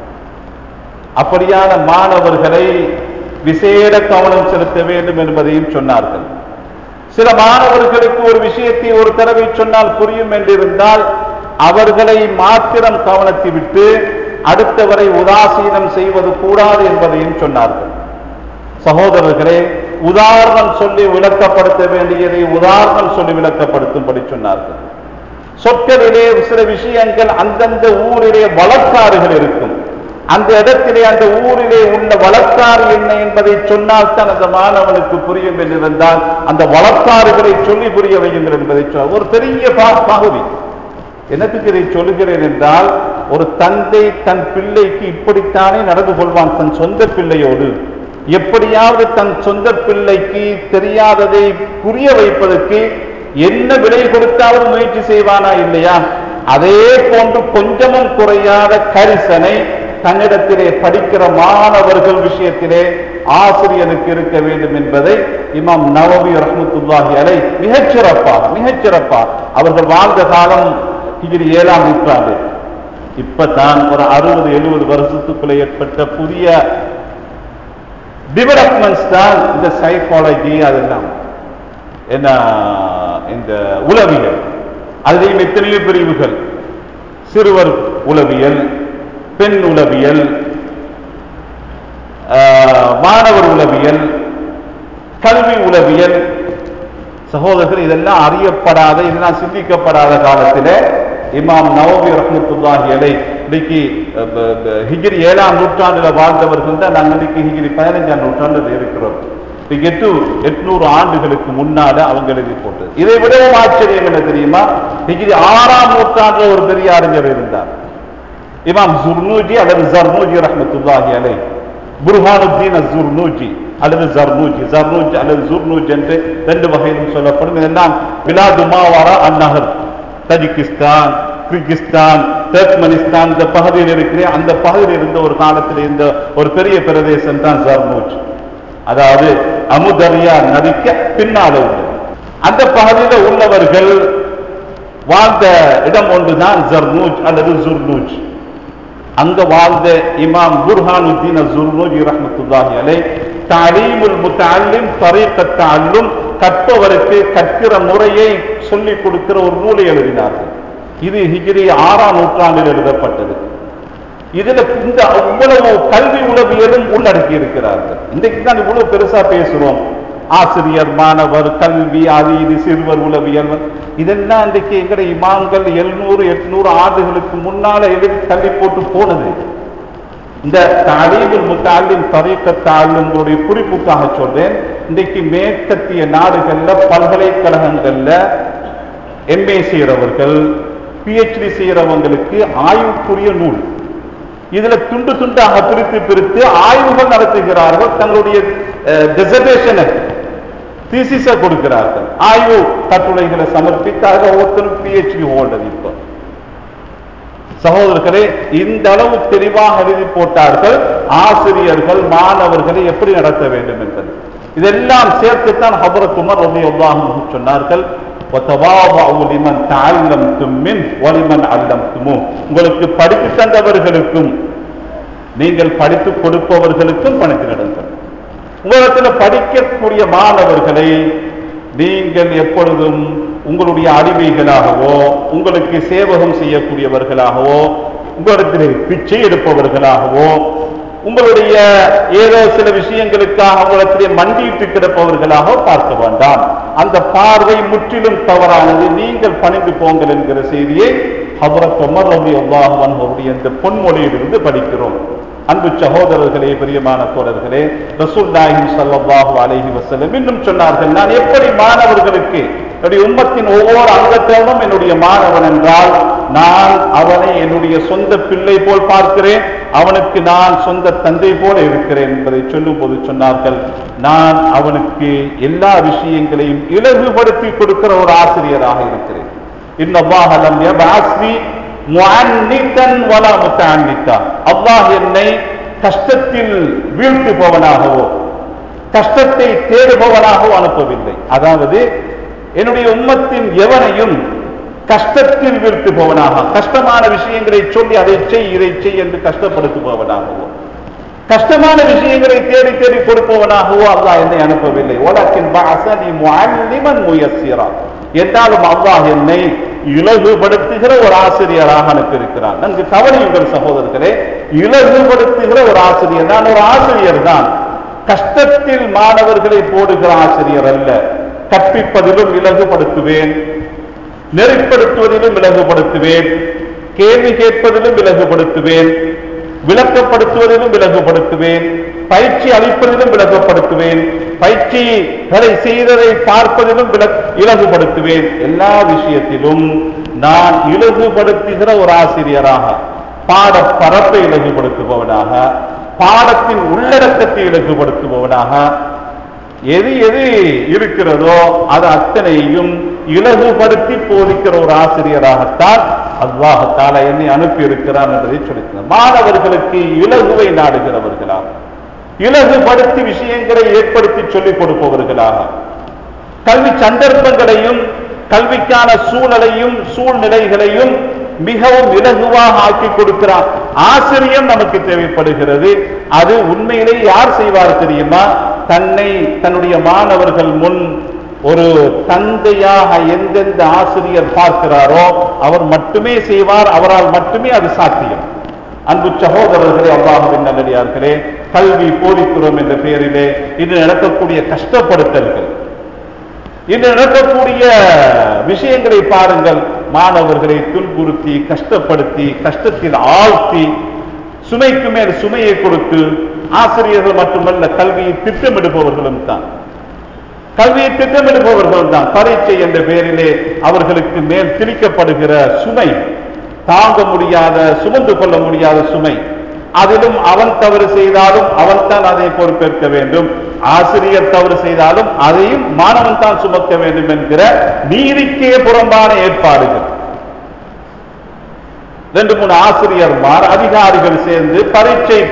[SPEAKER 1] அப்படியான மாணவர்களை விசேட கவனம் செலுத்த வேண்டும் என்பதையும் சொன்னார்கள் சில மாணவர்களுக்கு ஒரு விஷயத்தை ஒரு தடவை சொன்னால் புரியும் என்றிருந்தால் அவர்களை மாத்திரம் கவனத்தை விட்டு அடுத்தவரை உதாசீனம் செய்வது கூடாது என்பதையும் சொன்னார்கள் சகோதரர்களே உதாரணம் சொல்லி விளக்கப்படுத்த வேண்டியதை உதாரணம் சொல்லி விளக்கப்படுத்தும்படி சொன்னார்கள் சொற்களிலே சில விஷயங்கள் அந்தந்த ஊரிலே வழக்காறுகள் இருக்கும் அந்த இடத்திலே அந்த ஊரிலே உள்ள வழக்காறு என்ன என்பதை சொன்னால் தான் அந்த மாணவனுக்கு புரியும் என்றிருந்தால் அந்த வழக்காறுகளை சொல்லி புரிய வையுங்கள் என்பதை சொல் ஒரு பெரிய பா- பகுதி எனக்கு இதை சொல்லுகிறேன் என்றால் ஒரு தந்தை தன் பிள்ளைக்கு இப்படித்தானே நடந்து கொள்வான் தன் சொந்த பிள்ளையோடு எப்படியாவது தன் சொந்த பிள்ளைக்கு தெரியாததை புரிய வைப்பதற்கு என்ன விலை கொடுத்தாவது முயற்சி செய்வானா இல்லையா அதே போன்று கொஞ்சமும் குறையாத கரிசனை தன்னிடத்திலே படிக்கிற மாணவர்கள் விஷயத்திலே ஆசிரியனுக்கு இருக்க வேண்டும் என்பதை இமாம் நவவி ரஹ்மத்துல்லாஹி அலை மிகச்சிறப்பாக மிகச்சிறப்பாக அவர்கள் வாழ்ந்த காலம் ஹிஜ்ரி ஏழாம் நூற்றாண்டு இப்பதான் ஒரு அறுபது எழுபது வருஷத்துக்குள்ள ஏற்பட்ட புதிய டெவலப்மெண்ட்ஸ் தான் இந்த சைக்காலஜி அதெல்லாம் என்ன இந்த உளவியல் அதிலையும் எத்தனையோ பிரிவுகள் சிறுவர் உளவியல் பெண் உளவியல் ஆஹ், மாணவர் உளவியல் கல்வி உளவியல் சகோதரர்கள் இதெல்லாம் அறியப்படாத இதெல்லாம் சிந்திக்கப்படாத காலத்திலே இமாம் நவவி ரஹ்மத்துல்லாஹி அலை இன்னைக்கு அஹ், ப- ப- ஹிஜ்ரி ஏழாம் நூற்றாண்டுல வாழ்ந்தவர்கள் தான் நாங்கள் இன்னைக்கு ஹிஜ்ரி பதினஞ்சாம் நூற்றாண்டுல இருக்கிறோம் இப்ப எட்டு எட்நூறு ஆண்டுகளுக்கு முன்னால அவங்க எழுதி போட்டது இதை விடவும் ஆச்சரியம் என்ன தெரியுமா ஹிஜ்ரி ஆறாம் நூற்றாண்டுல ஒரு பெரிய அறிஞர் இருந்தார் இமாம் ஜுர்னூஜி அல்லது ஜர்னூஜி ரஹ்மத்துல்லாஹி அலை புர்ஹானுத்தீன் அஸ்ஸுர்னூஜி அல்லது ஜர்னூஜி ஜர்னூஜ் அல்லது ஜுர்னூஜ் என்று ரெண்டு வகையிலும் சொல்லப்படும் இதெல்லாம் பிலாது மாவாரா அந்நகர் தஜிகிஸ்தான் கிர்கிஸ்தான் துர்க்மெனிஸ்தான் இந்த பகுதியில் இருக்கிற அந்த பகுதியில் இருந்த ஒரு காலத்தில் இருந்த ஒரு பெரிய பிரதேசம் தான் ஜர்னூஜ் அதாவது அமுதரியா நதிக்கு பின்னால உள்ளது அந்த பகுதியில் உள்ளவர்கள் வாழ்ந்த இடம் ஒன்றுதான் ஜர்னூஜ் அல்லது ஜுர்னூஜ் அங்க வாழ்ந்த இமாம் புர்ஹானுத்தீன் ஜுர்னூஜி ரஹ்மத்துல்லாஹி அலை தலீமுல் முத்தல்லிம் தரீக்கத் தஅல்லும் கற்பவருக்கு கற்கிற முறையை சொல்லிக் கொடுக்கிற ஒரு நூலை எழுதினார்கள் இது ஹிஜ்ரி ஆறாம் நூற்றாண்டில் எழுதப்பட்டது இதுல இந்த அவ்வளவு கல்வி உளவியலும் உள்ளடக்கி இருக்கிறார்கள் இன்றைக்கு தான் இவ்வளவு பெருசா பேசுறோம் ஆசிரியர் மாணவர் கல்வி அது இது சிறுவர் உளவியல் இதெல்லாம் இன்றைக்கு எங்கட இமாம்கள் எழுநூறு எட்நூறு ஆண்டுகளுக்கு முன்னால எழுதி தள்ளி போட்டு போனது இந்த தாலீமுல் முத்தாலிம் தரீக்க தாளுங்களுடைய குறிப்புக்காக சொல்றேன் இன்றைக்கு மேற்கத்திய நாடுகள்ல பல்கலைக்கழகங்கள்ல எம்ஏ செய்யறவர்கள் பிஹெச்டி செய்யறவங்களுக்கு ஆய்வுக்குரிய நூல் இதுல துண்டு துண்டாக பிரித்து பிரித்து ஆய்வுகள் நடத்துகிறார்கள் தங்களுடைய டிசர்டேஷனை தீசிஸ கொடுக்கிறார்கள் ஆய்வு கட்டுரைகளை சமர்ப்பித்தாக ஒவ்வொருத்தரும் பிஹெச்டி ஹோல்டர் இப்போ சகோதரர்களே இந்த அளவு தெளிவாக எழுதி போட்டார்கள் ஆசிரியர்கள் மாணவர்களை எப்படி நடத்த வேண்டும் என்பது இதெல்லாம் சேர்த்துத்தான் ஹபரத் உமர் ரபி அல்லாஹும் சொன்னார்கள் وَتَوَاضَعُوا لِمَنْ تَعَلَّمْتُمْ مِنْهُ وَلِمَنْ عَلَّمْتُمُوهُ உங்களுக்கு படித்து தந்தவர்களுக்கும் நீங்கள் படித்துக் கொடுப்பவர்களுக்கும் பணித்து நடங்கள் உங்களிடத்தில் படிக்கக்கூடிய மாணவர்களை நீங்கள் எப்பொழுதும் உங்களுடைய அடிமைகளாகவோ உங்களுக்கு சேவகம் செய்யக்கூடியவர்களாகவோ உங்களிடத்தில் பிச்சை எடுப்பவர்களாகவோ உங்களுடைய ஏதோ சில விஷயங்களுக்காக உங்களிடத்திலே மண்டியிட்டு கிடப்பவர்களாக பார்க்க வேண்டாம் அந்த பார்வை முற்றிலும் தவறானது நீங்கள் பணிந்து போங்கள் என்கிற செய்தியை ஹபரத் உமர் ரபி அல்லாஹன் அவருடைய இந்த பொன்மொழியிலிருந்து படிக்கிறோம் அன்பு சகோதரர்களே பிரியமான தோழர்களே ரசூல் நாயகம் ஸல்லல்லாஹு அலைஹி வஸல்லம் இன்னும் சொன்னார்கள் நான் எப்படி மாணவர்களுக்கு என்னுடைய உம்மத்தின் ஒவ்வொரு அங்கத்தவனும் என்னுடைய மாணவன் என்றால் நான் அவனை என்னுடைய சொந்த பிள்ளை போல் பார்க்கிறேன் அவனுக்கு நான் சொந்த தந்தை போல இருக்கிறேன் என்பதை சொல்லும் போது சொன்னார்கள் நான் அவனுக்கு எல்லா விஷயங்களையும் இலகுபடுத்தி கொடுக்கிற ஒரு ஆசிரியராக இருக்கிறேன் இன்னல்லாஹ் லம் யபஅஸ்னி முஅன்னிதன் வலா முத்தஅன்னிதா அல்லாஹ் என்னை கஷ்டத்தில் வீழ்த்துபவனாகவோ கஷ்டத்தை தேடுபவனாகவோ அனுப்பவில்லை அதாவது என்னுடைய உம்மத்தின் எவனையும் கஷ்டத்தில் வீழ்த்துபவனாக கஷ்டமான விஷயங்களை சொல்லி அதை செய் இதை செய் என்று கஷ்டப்படுத்துபவனாகவோ கஷ்டமான விஷயங்களை தேடி தேடி கொடுப்பவனாகவோ அல்லாஹ் என்னை அனுப்பவில்லை உலகின் பாசனி முஅல்லிமன் முயஸ்ஸிரா என்றாலும் அல்லாஹ் என்னை இலகுபடுத்துகிற ஒரு ஆசிரியராக அனுப்பியிருக்கிறார் நன்கு கவனியுங்கள் சகோதரர்களே இலகுபடுத்துகிற ஒரு ஆசிரியர் நான் ஒரு ஆசிரியர் தான் கஷ்டத்தில் மாணவர்களை போடுகிற ஆசிரியர் அல்ல கற்பிப்பதிலும் இலகுபடுத்துவேன் நெறிப்படுத்துவதிலும் விலகுபடுத்துவேன் கேள்வி கேட்பதிலும் விலகுபடுத்துவேன் விளக்கப்படுத்துவதிலும் விலகுபடுத்துவேன் பயிற்சி அளிப்பதிலும் விலகப்படுத்துவேன் பயிற்சிகளை செய்ததை பார்ப்பதிலும் விலக்- இலகுபடுத்துவேன் எல்லா விஷயத்திலும் நான் இலகுபடுத்துகிற ஒரு ஆசிரியராக பாட பரப்பை இலகுபடுத்துபவனாக பாடத்தின் உள்ளடக்கத்தை இலகுபடுத்துபவனாக எது எது இருக்கிறதோ அது அத்தனையும் இலகுபடுத்தி போதிக்கிற ஒரு ஆசிரியராகத்தான் அல்லாஹத்தால என்னை அனுப்பி இருக்கிறான் என்பதை சொல்லிக்கிறார் மாணவர்களுக்கு இலகுவை நாடுகிறவர்களாக இலகுபடுத்தி விஷயங்களை ஏற்படுத்தி சொல்லிக் கொடுப்பவர்களாக கல்வி சந்தர்ப்பங்களையும் கல்விக்கான சூழலையும் சூழ்நிலைகளையும் மிகவும் இலகுவாக ஆக்கி கொடுக்கிறான் ஆசிரியம் நமக்கு தேவைப்படுகிறது அது உண்மையிலே யார் செய்வார் தெரியுமா தன்னை தன்னுடைய மாணவர்கள் முன் ஒரு தந்தையாக எந்தெந்த ஆசிரியர் பார்க்கிறாரோ அவர் மட்டுமே செய்வார் அவரால் மட்டுமே அது சாத்தியம் அன்பு சகோதரர்களே அல்லாஹுவின் நல்லடியார்களே கல்வி போதிக்கிறோம் என்ற பெயரிலே இது நடக்கக்கூடிய கஷ்டப்படுத்தல்கள் இன்று நடக்கக்கூடிய விஷயங்களை பாருங்கள் மாணவர்களை துன்புறுத்தி கஷ்டப்படுத்தி கஷ்டத்தில் ஆழ்த்தி சுமைக்கு மேல் சுமையை கொடுத்து ஆசிரியர்கள் மட்டுமல்ல கல்வியை திட்டமிடுபவர்களும் தான் கல்வியை திட்டமிடுபவர்கள் தான் பரீட்சை என்ற பெயரிலே அவர்களுக்கு மேல் திணிக்கப்படுகிற சுமை தாங்க முடியாத சுமந்து கொள்ள முடியாத சுமை அதிலும் அவன் தவறு செய்தாலும் அவன் தான் அதை பொறுப்பேற்க வேண்டும் ஆசிரியர் தவறு செய்தாலும் அதையும் மாணவன் தான் சுமக்க வேண்டும் என்கிற நீதிக்கே புறம்பான ஏற்பாடுகள் ரெண்டு மூணு ஆசிரியர்மார் அதிகாரிகள் சேர்ந்து பரீட்சை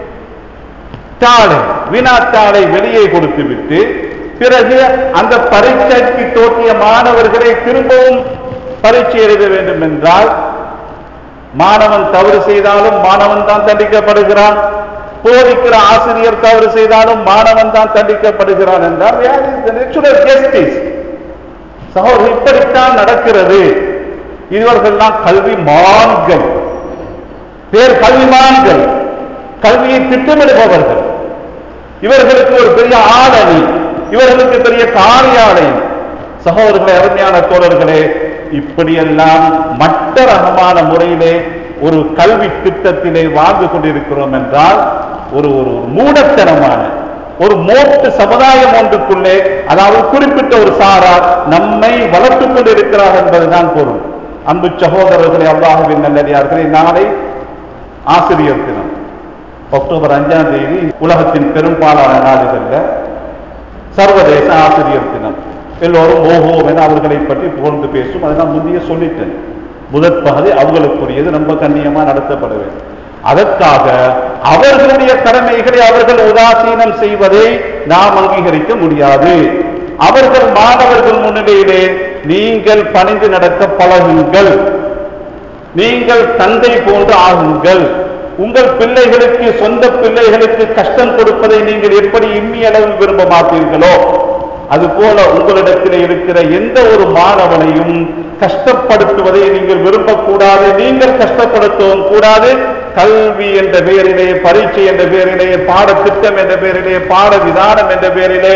[SPEAKER 1] தாளை வினாத்தாளை வெளியே கொடுத்து விட்டு பிறகு அந்த பரீட்சைக்கு தோற்றிய மாணவர்களை திரும்பவும் பரீட்சை எழுத வேண்டும் என்றால் மாணவன் தவறு செய்தாலும் மாணவன் தான் தண்டிக்கப்படுகிறான் போதிக்கிற ஆசிரியர் தவறு செய்தாலும் மாணவன் தான் தண்டிக்கப்படுகிறான் என்றால் ஜஸ்டிஸ் சகோதரர் இப்படித்தான் நடக்கிறது இவர்கள்லாம் கல்வி மான்கள் பேர் கல்விமான்கள் கல்வியை திட்டமிடுபவர்கள் இவர்களுக்கு ஒரு பெரிய ஆளணி இவர்களுக்கு பெரிய காரியாலயம் சகோதரர்களே அருமையான தோழர்களே இப்படியெல்லாம் மட்ட ரகமான முறையிலே ஒரு கல்வி திட்டத்திலே வாழ்ந்து கொண்டிருக்கிறோம் என்றால் ஒரு ஒரு மூடத்தனமான ஒரு மோட்டு சமுதாயம் ஒன்றுக்குள்ளே அதாவது குறிப்பிட்ட ஒரு சாரார் நம்மை வளர்த்துக் கொண்டிருக்கிறார் என்பதுதான் பொருள் அன்பு சகோதரர்களே அல்லாஹுவின் நல்லடியார்களே நாளை ஆசிரியர் தினம் அக்டோபர் அஞ்சாம் தேதி உலகத்தின் பெரும்பாலான நாடுகள்ல சர்வதேச ஆசிரியர் தினம் எல்லோரும் ஓஹோ என அவர்களை பற்றி புகழ்ந்து பேசும் அதை நான் முந்தைய சொல்லிட்டேன் முதற் பகுதி அவர்களுக்குரியது ரொம்ப கண்ணியமா நடத்தப்பட வேண்டும் அதற்காக அவர்களுடைய கடமைகளை அவர்கள் உதாசீனம் செய்வதை நாம் அங்கீகரிக்க முடியாது அவர்கள் மாணவர்கள் முன்னிலையிலே நீங்கள் பணிந்து நடக்க பழகுங்கள் நீங்கள் தந்தை போன்று ஆகுங்கள் உங்கள் பிள்ளைகளுக்கு சொந்த பிள்ளைகளுக்கு கஷ்டம் கொடுப்பதை நீங்கள் எப்படி இம்மி அளவில் விரும்ப மாட்டீர்களோ அதுபோல உங்களிடத்தில் இருக்கிற எந்த ஒரு மாணவனையும் கஷ்டப்படுத்துவதை நீங்கள் விரும்பக்கூடாது நீங்கள் கஷ்டப்படுத்தவும் கூடாது கல்வி என்ற பெயரிலே பரீட்சை என்ற பெயரிலே பாடத்திட்டம் என்ற பெயரிலே பாட விதானம் என்ற பெயரிலே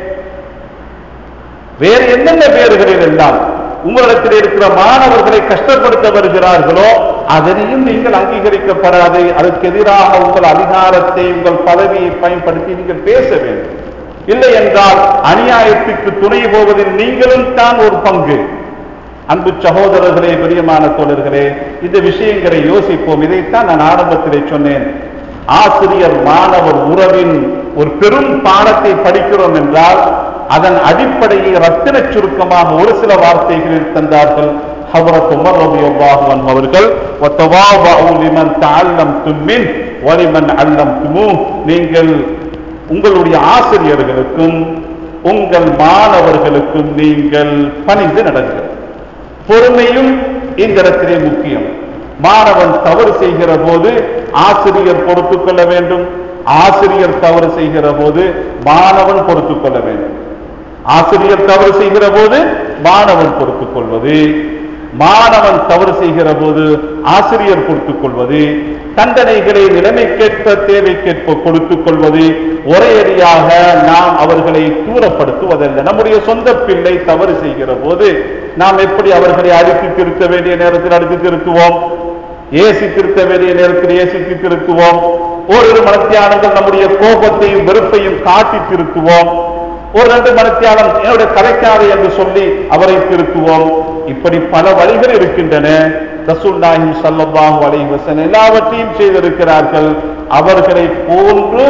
[SPEAKER 1] வேறு என்னென்ன பெயர்களில் எல்லாம் உங்களிடத்தில் இருக்கிற மாணவர்களை கஷ்டப்படுத்த வருகிறார்களோ அதனையும் நீங்கள் அங்கீகரிக்கப்படாது அதற்கு எதிராக உங்கள் அதிகாரத்தை உங்கள் பதவியை பயன்படுத்தி நீங்கள் பேச வேண்டும் இல்லை என்றால் அநியாயத்துக்கு துணை போவதில் நீங்களும் தான் ஒரு பங்கு அன்பு சகோதரர்களே பிரியமான தோழர்களே இந்த விஷயங்களை யோசிப்போம் இதைத்தான் நான் ஆரம்பத்திலே சொன்னேன் ஆசிரியர் மாணவர் உறவின் ஒரு பெரும் பாடத்தை படிக்கிறோம் என்றால் அதன் அடிப்படையை ரத்தின சுருக்கமாக ஒரு சில வார்த்தைகளில் தந்தார்கள் ஹவரத் உமர் ரலியல்லாஹு அன்ஹு அவர்கள் வத்தவாவஉ லிமன் தஅல்லம்தும் மின் வலிமன் அல்லம்துமு நீங்கள் உங்களுடைய ஆசிரியர்களுக்கும் உங்கள் மாணவர்களுக்கும் நீங்கள் பணிந்து நடங்கள் பொறுமையும் இந்த இடத்திலே முக்கியம் மாணவன் தவறு செய்கிற போது ஆசிரியர் பொறுத்துக் கொள்ள வேண்டும் ஆசிரியர் தவறு செய்கிற போது மாணவன் பொறுத்துக் கொள்ள வேண்டும் ஆசிரியர் தவறு செய்கிற போது மாணவன் பொறுத்துக் கொள்வது மாணவன் தவறு செய்கிற போது ஆசிரியர் பொறுத்துக் கொள்வது தண்டனைகளை நிலைமைக்கேற்ப தேவைக்கேற்ப கொடுத்துக் கொள்வது ஒரேடியாக நாம் அவர்களை தூரப்படுத்துவதல்ல நம்முடைய சொந்த பிள்ளை தவறு செய்கிற போது நாம் எப்படி அவர்களை அடித்து திருத்த வேண்டிய நேரத்தில் அடித்து திருத்துவோம் ஏசி திருத்த வேண்டிய நேரத்தில் ஏசித்து திருத்துவோம் ஓரிரு மனத்தியானங்கள் நம்முடைய கோபத்தையும் வெறுப்பையும் காட்டி திருத்துவோம் ஒரு ரெண்டு மனத்தியாலம் என்னுடைய கதைக்காது என்று சொல்லி அவரை திருத்துவோம் இப்படி பல வழிகள் இருக்கின்றன ரசூல்லாஹி ஸல்லல்லாஹு அலைஹி வஸல்லம் எல்லாவற்றையும் செய்திருக்கிறார்கள் அவர்களை போன்று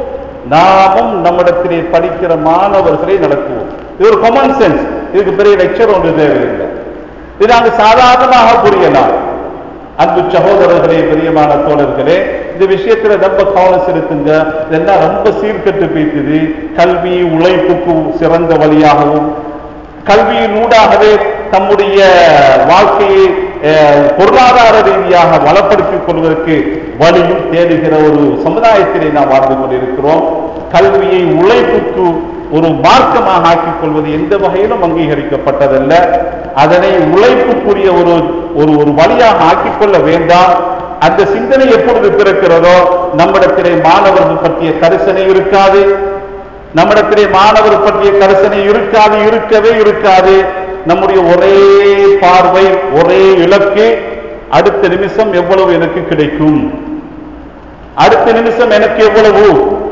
[SPEAKER 1] நாமும் நம்மிடத்திலே படிக்கிற மாணவர்களை நடத்துவோம் இது ஒரு காமன் சென்ஸ் இதுக்கு பெரிய லெக்சர் ஒன்று தேவையில்லை இது நாங்கள் சாதாரணமாக புரியலாம் அன்பு சகோதரர்களே பிரியமான தோழர்களே இந்த விஷயத்துல ரொம்ப கவனம் செலுத்துங்க இதெல்லாம் ரொம்ப சீர்கட்டு பேசுது கல்வி உழைப்புக்கு சிறந்த வழியாகவும் கல்வியின் ஊடாகவே தம்முடைய வாழ்க்கையை அஹ், பொருளாதார ரீதியாக வளப்படுத்திக் கொள்வதற்கு வழியும் தேடுகிற ஒரு சமுதாயத்திலே நாம் வாழ்ந்து கொண்டிருக்கிறோம் கல்வியை உழைப்புக்கு ஒரு மார்க்கமாக ஆக்கிக் கொள்வது எந்த வகையிலும் அங்கீகரிக்கப்பட்டதல்ல அதனை உழைப்புக்குரிய ஒரு ஒரு ஒரு வழியாக ஆக்கிக் கொள்ள வேண்டாம் அந்த சிந்தனை எப்பொழுது பிறக்கிறதோ நம்மிடத்திலே மாணவர்கள் பற்றிய கரிசனை இருக்காது நம்மிடத்திலே மாணவர் பற்றிய கரிசனை இருக்காது இருக்கவே இருக்காது நம்முடைய ஒரே பார்வை ஒரே இலக்கு அடுத்த நிமிஷம் எவ்வளவு எனக்கு கிடைக்கும் அடுத்த நிமிஷம் எனக்கு எவ்வளவு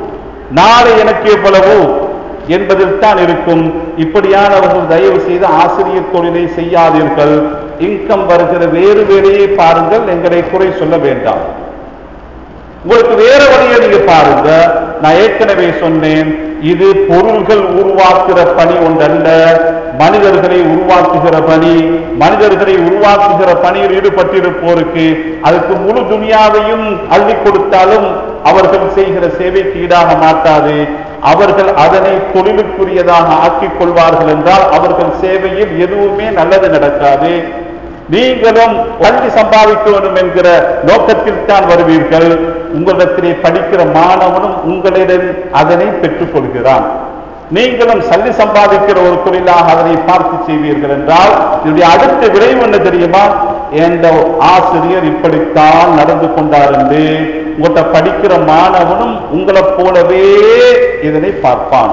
[SPEAKER 1] நாளை எனக்கு எவ்வளவு என்பதில் தான் இருக்கும் இப்படியானவர்கள் தயவு செய்து ஆசிரியர் தொழிலை செய்யாதீர்கள் இன்கம் வருகிற வேறு வேலையை பாருங்கள் எங்களை குறை சொல்ல வேண்டாம் உங்களுக்கு வேற வழியை நீங்க பாருங்க நான் ஏற்கனவே சொன்னேன் இது பொருள்கள் உருவாக்குற பணி ஒன்றல்ல மனிதர்களை உருவாக்குகிற பணி மனிதர்களை உருவாக்குகிற பணியில் ஈடுபட்டிருப்போருக்கு அதுக்கு முழு துனியாவையும் அள்ளி கொடுத்தாலும் அவர்கள் செய்கிற சேவைக்கு ஈடாக மாட்டாது அவர்கள் அதனை தொழிலுக்குரியதாக ஆக்கிக் கொள்வார்கள் என்றால் அவர்கள் சேவையில் எதுவுமே நல்லது நடக்காது நீங்களும் வண்டி சம்பாதிக்க வேண்டும் என்கிற நோக்கத்தில் தான் வருவீர்கள் உங்களிடத்திலே படிக்கிற மாணவனும் உங்களிடம் அதனை பெற்றுக் கொள்கிறான் நீங்களும் சல்லி சம்பாதிக்கிற ஒரு தொழிலாக அதனை பார்த்து செய்வீர்கள் என்றால் இதனுடைய அடுத்த விளைவு என்ன தெரியுமா என்ற ஆசிரியர் இப்படித்தான் நடந்து கொண்டார் என்று உங்கள்கிட்ட படிக்கிற மாணவனும் உங்களைப் போலவே இதனை பார்ப்பான்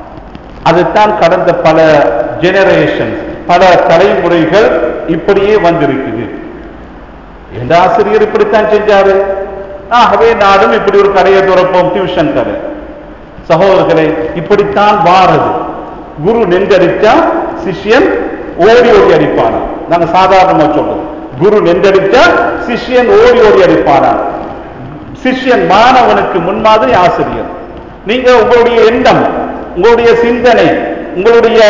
[SPEAKER 1] அதுதான் கடந்த பல ஜெனரேஷன் பல தலைமுறைகள் இப்படியே வந்திருக்குது எந்த ஆசிரியர் இப்படித்தான் செஞ்சாரு ஆகவே நானும் இப்படி ஒரு கடையை துறப்போம் டியூஷன் கடை சகோதரர்களே இப்படித்தான் வாரது குரு நெஞ்சடிச்சா சிஷ்யன் ஓடி ஓடி அடிப்பானா நாங்க சாதாரணமா சொல்றோம் குரு நெஞ்சடிச்சா சிஷ்யன் ஓடி ஓடி அடிப்பானா சிஷ்யன் மாணவனுக்கு முன்மாதிரி ஆசிரியர் நீங்க உங்களுடைய எண்ணம் உங்களுடைய சிந்தனை உங்களுடைய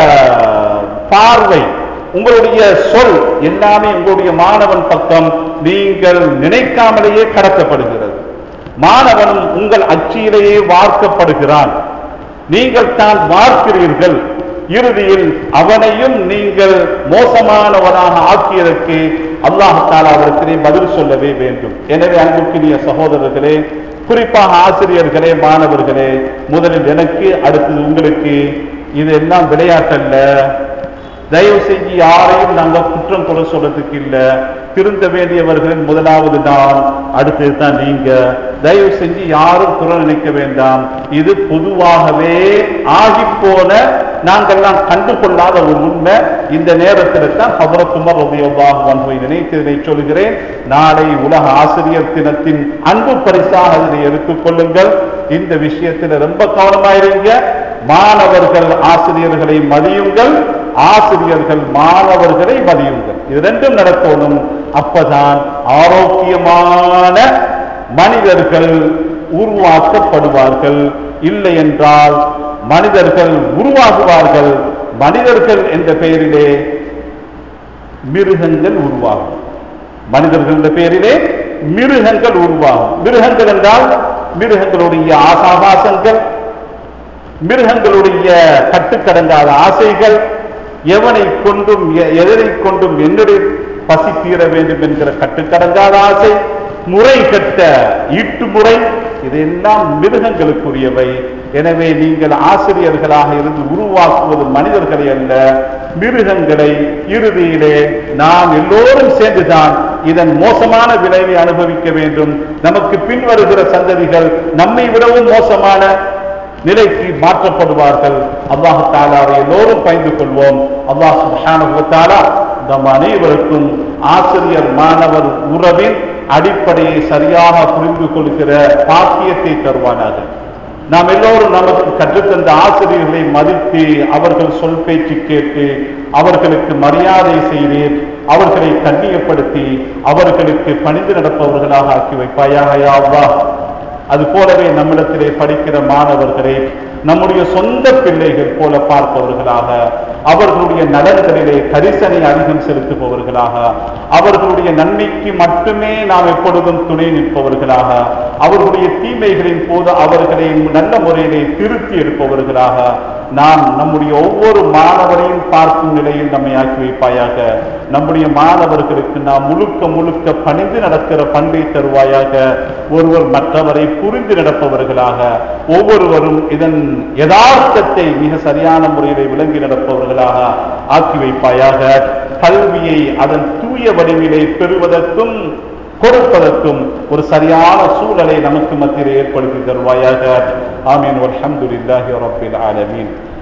[SPEAKER 1] பார்வை உங்களுடைய சொல் எல்லாமே உங்களுடைய மாணவன் பக்கம் நீங்கள் நினைக்காமலேயே கடத்தப்படுகிறது மாணவனும் உங்கள் அச்சியிலேயே வார்க்கப்படுகிறான் நீங்கள் தான் வார்க்கிறீர்கள் இறுதியில் அவனையும் நீங்கள் மோசமானவனாக ஆக்கியதற்கு அல்லாஹால அவருக்கு பதில் சொல்லவே வேண்டும் எனவே அன்புக்குரிய சகோதரர்களே குறிப்பாக ஆசிரியர்களே மாணவர்களே முதலில் எனக்கு அடுத்தது உங்களுக்கு இதெல்லாம் விளையாட்டல்ல தயவு செஞ்சு யாரையும் நாங்க குற்றம் குறை சொல்றதுக்கு இல்ல திருந்த வேண்டியவர்களின் முதலாவது நான் அடுத்தது தான் நீங்க தயவு செஞ்சு யாரும் குறை நினைக்க வேண்டாம் இது பொதுவாகவே ஆகிப்போன நாங்கெல்லாம் கண்டுகொள்ளாத ஒரு உண்மை இந்த நேரத்தில் தான் ஹபரத்துமர் ரபியல்லாஹு அன்ஹு நினைத்ததை சொல்கிறேன் நாளை உலக ஆசிரியர் தினத்தின் அன்பு பரிசாக இதனை எடுத்துக் கொள்ளுங்கள் இந்த விஷயத்தில் ரொம்ப கவனமாயிருங்க மாணவர்கள் ஆசிரியர்களை மதியுங்கள் ஆசிரியர்கள் மாணவர்களை மதியுங்கள் இது ரெண்டும் நடக்கணும் அப்பதான் ஆரோக்கியமான மனிதர்கள் உருவாக்கப்படுவார்கள் இல்லை என்றால் மனிதர்கள் உருவாகுவார்கள் மனிதர்கள் என்ற பெயரிலே மிருகங்கள் உருவாகும் மனிதர்கள் என்ற பெயரிலே மிருகங்கள் உருவாகும் மிருகங்கள் என்றால் மிருகங்களுடைய ஆசாபாசங்கள் மிருகங்களுடைய கட்டுக்கடங்காத ஆசைகள் எவனை கொண்டும் எ- எதனை கொண்டும் என்னுடைய பசி தீர வேண்டும் என்கிற கட்டுக்கடங்காத ஆசை முறை கட்ட ஈட்டு முறை இதெல்லாம் மிருகங்களுக்குரியவை எனவே நீங்கள் ஆசிரியர்களாக இருந்து உருவாக்குவது மனிதர்களை அல்ல மிருகங்களை இறுதியிலே நாம் எல்லோரும் சேர்ந்துதான் இதன் மோசமான விளைவை அனுபவிக்க வேண்டும் நமக்கு பின் வருகிற சந்ததிகள் நம்மை விடவும் மோசமான நிலைக்கு மாற்றப்படுவார்கள் அல்லாஹ் தாலாவை எல்லோரும் பயந்து கொள்வோம் அல்லாஹ் சுப்ஹானஹு வ தஆலா நம் அனைவருக்கும் ஆசிரியர் மாணவர் உறவின் அடிப்படையை சரியாக புரிந்து கொள்கிற பாக்கியத்தை தருவானாக நாம் எல்லோரும் நமக்கு கற்றுத்தந்த ஆசிரியர்களை மதித்து அவர்கள் சொல் பேச்சு கேட்டு அவர்களுக்கு மரியாதை செய்து அவர்களை கண்ணியப்படுத்தி அவர்களுக்கு பணிந்து நடப்பவர்களாக ஆக்கி வைப்பாயாக யா அல்லாஹ் அது போலவே நம்மிடத்திலே படிக்கிற மாணவர்களை நம்முடைய சொந்த பிள்ளைகள் போல பார்ப்பவர்களாக அவர்களுடைய நலன்களிலே கரிசனை அதிகம் செலுத்துபவர்களாக அவர்களுடைய நன்மைக்கு மட்டுமே நாம் எப்பொழுதும் துணை நிற்பவர்களாக அவர்களுடைய தீமைகளின் போது அவர்களை நல்ல முறையிலே திருத்தி எடுப்பவர்களாக நாம் நம்முடைய ஒவ்வொரு மாணவரையும் பார்க்கும் நிலையில் நம்மை ஆக்கி வைப்பாயாக நம்முடைய மாணவர்களுக்கு நாம் முழுக்க முழுக்க பணிந்து நடக்கிற பண்பை தருவாயாக ஒருவர் மற்றவரை புரிந்து நடப்பவர்களாக ஒவ்வொருவரும் இதன் யதார்த்தத்தை மிக சரியான முறையில் விளங்கி நடப்பவர்களாக ஆக்கி வைப்பாயாக கல்வியை அதன் தூய வடிவிலே பெறுவதற்கும் கொடுப்பதற்கும் ஒரு சரியான சூழலை நமக்கு மத்தியில் ஏற்படுத்தி தருவாயாக ஆமீன் அல்ஹம்துலில்லாஹி ரப்பில் ஆலமீன்